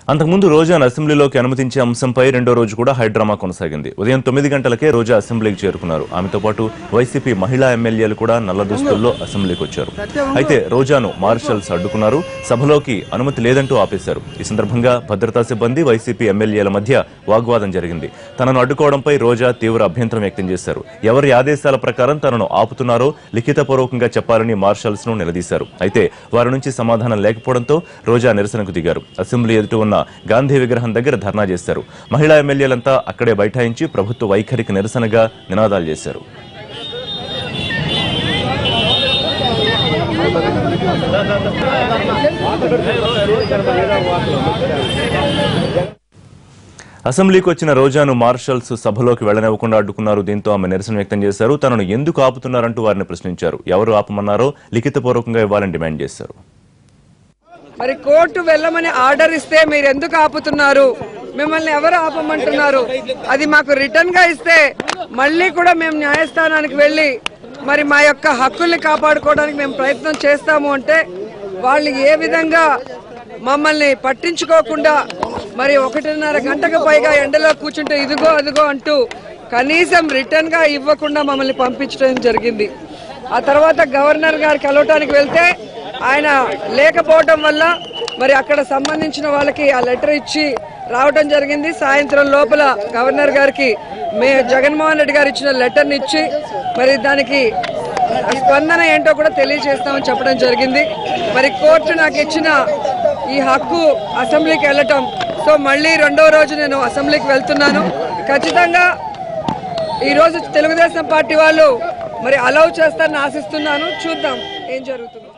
అంతకుముందు రోజాను అసెంబ్లీలోకి అనుమతించే అంశంపై రెండో రోజు కూడా హైడ్రామా కొనసాగింది ఉదయం తొమ్మిది గంటలకే రోజా అసెంబ్లీకి చేరుకున్నారు ఆమెతో పాటు వైసీపీ మహిళా ఎమ్మెల్యేలు కూడా నల్ల దుస్తుల్లో అసెంబ్లీకి వచ్చారు అయితే రోజాను మార్షల్స్ అడ్డుకున్నారు సభలోకి అనుమతి లేదంటూ ఆపేశారు ఈ సందర్భంగా భద్రతా సిబ్బంది వైసీపీ ఎమ్మెల్యేల మధ్య వాగ్వాదం జరిగింది తనను అడ్డుకోవడంపై రోజా తీవ్ర అభ్యంతరం వ్యక్తం చేశారు ఎవరి ఆదేశాల ప్రకారం తనను ఆపుతున్నారో లిఖితపూర్వకంగా చెప్పాలని మార్షల్స్ ను నిలదీశారు అయితే వారి నుంచి సమాధానం లేకపోవడంతో రోజా నిరసనకు దిగారు అసెంబ్లీ ఎదుట ఉన్న గాంధీ విగ్రహం దగ్గర ధర్నా చేశారు మహిళా ఎమ్మెల్యేలంతా అక్కడే బైఠాయించి ప్రభుత్వ వైఖరికి నిరసనగా నినాదాలు చేశారు అసెంబ్లీకి వచ్చిన రోజాను మార్షల్స్ సభలోకి వెళ్లనివ్వకుండా అడ్డుకున్నారు దీంతో ఆమె నిరసన వ్యక్తం చేశారు తనను ఎందుకు ఆపుతున్నారంటూ వారిని ప్రశ్నించారు ఎవరు ఆపమన్నారో లిఖితపూర్వకంగా ఇవ్వాలని డిమాండ్ చేశారు మరి కోర్టు వెళ్ళమని ఆర్డర్ ఇస్తే మీరు ఎందుకు ఆపుతున్నారు మిమ్మల్ని ఎవరు ఆపమంటున్నారు అది మాకు రిటర్న్ గా ఇస్తే మళ్ళీ కూడా మేము న్యాయస్థానానికి వెళ్ళి మరి మా యొక్క హక్కుల్ని కాపాడుకోవడానికి మేము ప్రయత్నం చేస్తాము అంటే వాళ్ళు ఏ విధంగా మమ్మల్ని పట్టించుకోకుండా మరి ఒకటిన్నర గంటకు పైగా ఎండలో కూర్చుంటే ఇదిగో అదిగో అంటూ కనీసం రిటర్న్ గా ఇవ్వకుండా మమ్మల్ని పంపించడం జరిగింది ఆ తర్వాత గవర్నర్ గారు కలవటానికి వెళ్తే ఆయన లేకపోవటం వల్ల మరి అక్కడ సంబంధించిన వాళ్ళకి ఆ లెటర్ ఇచ్చి రావటం జరిగింది సాయంత్రం లోపల గవర్నర్ గారికి మే జగన్మోహన్ రెడ్డి గారు ఇచ్చిన లెటర్ని ఇచ్చి మరి దానికి స్పందన ఏంటో కూడా తెలియజేస్తామని చెప్పడం జరిగింది మరి కోర్టు నాకు ఇచ్చిన ఈ హక్కు అసెంబ్లీకి వెళ్ళటం సో మళ్ళీ రెండో రోజు నేను అసెంబ్లీకి వెళ్తున్నాను ఖచ్చితంగా ఈ రోజు తెలుగుదేశం పార్టీ వాళ్ళు మరి అలౌ చేస్తారని ఆశిస్తున్నాను చూద్దాం ఏం జరుగుతుందో